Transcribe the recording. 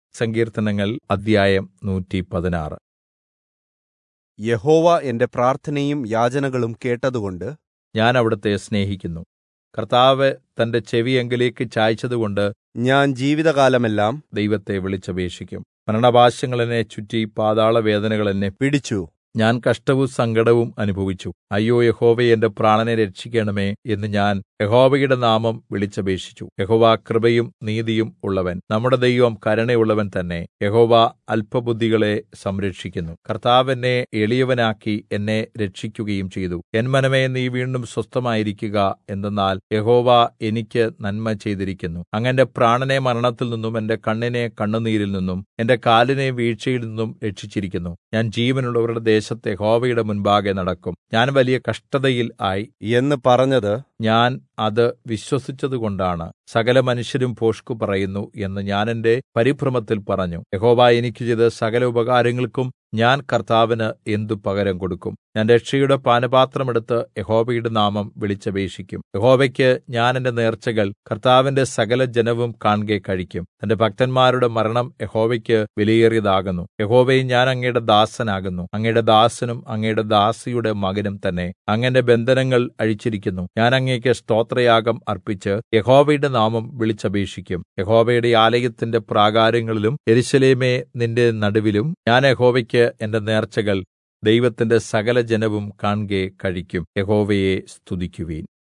സങ്കീർത്തനങ്ങൾ അദ്ധ്യായം നൂറ്റി പതിനാറ് യഹോവ എന്റെ പ്രാർത്ഥനയും യാചനകളും കേട്ടതുകൊണ്ട് ഞാൻ അവിടുത്തെ സ്നേഹിക്കുന്നു കർത്താവ് തന്റെ ചെവി എങ്കിലേക്ക് ചായ്ച്ചതുകൊണ്ട് ഞാൻ ജീവിതകാലമെല്ലാം ദൈവത്തെ വിളിച്ചപേക്ഷിക്കും മരണപാശങ്ങൾ എന്നെ ചുറ്റി പാതാളവേദനകൾ എന്നെ പിടിച്ചു ഞാൻ കഷ്ടവും സങ്കടവും അനുഭവിച്ചു അയ്യോ യഹോവേ എന്റെ പ്രാണനെ രക്ഷിക്കണമേ എന്ന് ഞാൻ യഹോവയുടെ നാമം വിളിച്ചപേക്ഷിച്ചു യഹോവ കൃപയും നീതിയും ഉള്ളവൻ നമ്മുടെ ദൈവം കരുണയുള്ളവൻ തന്നെ യഹോവ അല്പബുദ്ധികളെ സംരക്ഷിക്കുന്നു കർത്താവ് എന്നെ എളിയവനാക്കി എന്നെ രക്ഷിക്കുകയും ചെയ്തു എൻ മനമേ നീ വീണ്ടും സ്വസ്ഥമായിരിക്കുക എന്തെന്നാൽ യഹോവ എനിക്ക് നന്മ ചെയ്തിരിക്കുന്നു അങ്ങ് പ്രാണനെ മരണത്തിൽ നിന്നും എന്റെ കണ്ണിനെ കണ്ണുനീരിൽ നിന്നും എന്റെ കാലിനെ വീഴ്ചയിൽ നിന്നും രക്ഷിച്ചിരിക്കുന്നു ഞാൻ ജീവനുള്ളവരുടെ ദേശത്ത് യഹോവയുടെ മുൻപാകെ നടക്കും ഞാൻ വലിയ കഷ്ടതയിൽ ആയി എന്ന് പറഞ്ഞത് ഞാൻ അത് വിശ്വസിച്ചതുകൊണ്ടാണ് സകല മനുഷ്യരും ഭോഷ്കു പറയുന്നു എന്ന് ഞാൻ എന്റെ പരിഭ്രമത്തിൽ പറഞ്ഞു യഹോവ എനിക്ക് ചെയ്ത സകല ഉപകാരങ്ങൾക്കും ഞാൻ കർത്താവിന് എന്തു പകരം കൊടുക്കും ഞാൻ രക്ഷയുടെ പാനപാത്രമെടുത്ത് യഹോവയുടെ നാമം വിളിച്ചപേക്ഷിക്കും യഹോവയ്ക്ക് ഞാൻ എന്റെ നേർച്ചകൾ കർത്താവിന്റെ സകല ജനവും കാൺകെ കഴിക്കും തന്റെ ഭക്തന്മാരുടെ മരണം യഹോവയ്ക്ക് വിലയേറിയതാകുന്നു യഹോവയെ ഞാൻ അങ്ങയുടെ ദാസനാകുന്നു അങ്ങയുടെ ദാസനും അങ്ങയുടെ ദാസിയുടെ മകനും തന്നെ അങ്ങന്റെ ബന്ധനങ്ങൾ അഴിച്ചിരിക്കുന്നു ഞാൻ അങ്ങേക്ക് സ്തോത്രയാഗം അർപ്പിച്ച് യഹോവയുടെ നാമം വിളിച്ചപേക്ഷിക്കും യഹോവയുടെ ആലയത്തിന്റെ പ്രാകാരങ്ങളിലും യെരൂശലേമേ നിന്റെ നടുവിലും ഞാൻ യഹോവയ്ക്ക് എന്റെ നേർച്ചകൾ ദൈവത്തിന്റെ സകല ജനവും കാൺകെ കഴിക്കും യഹോവയെ സ്തുതിക്കുവീൻ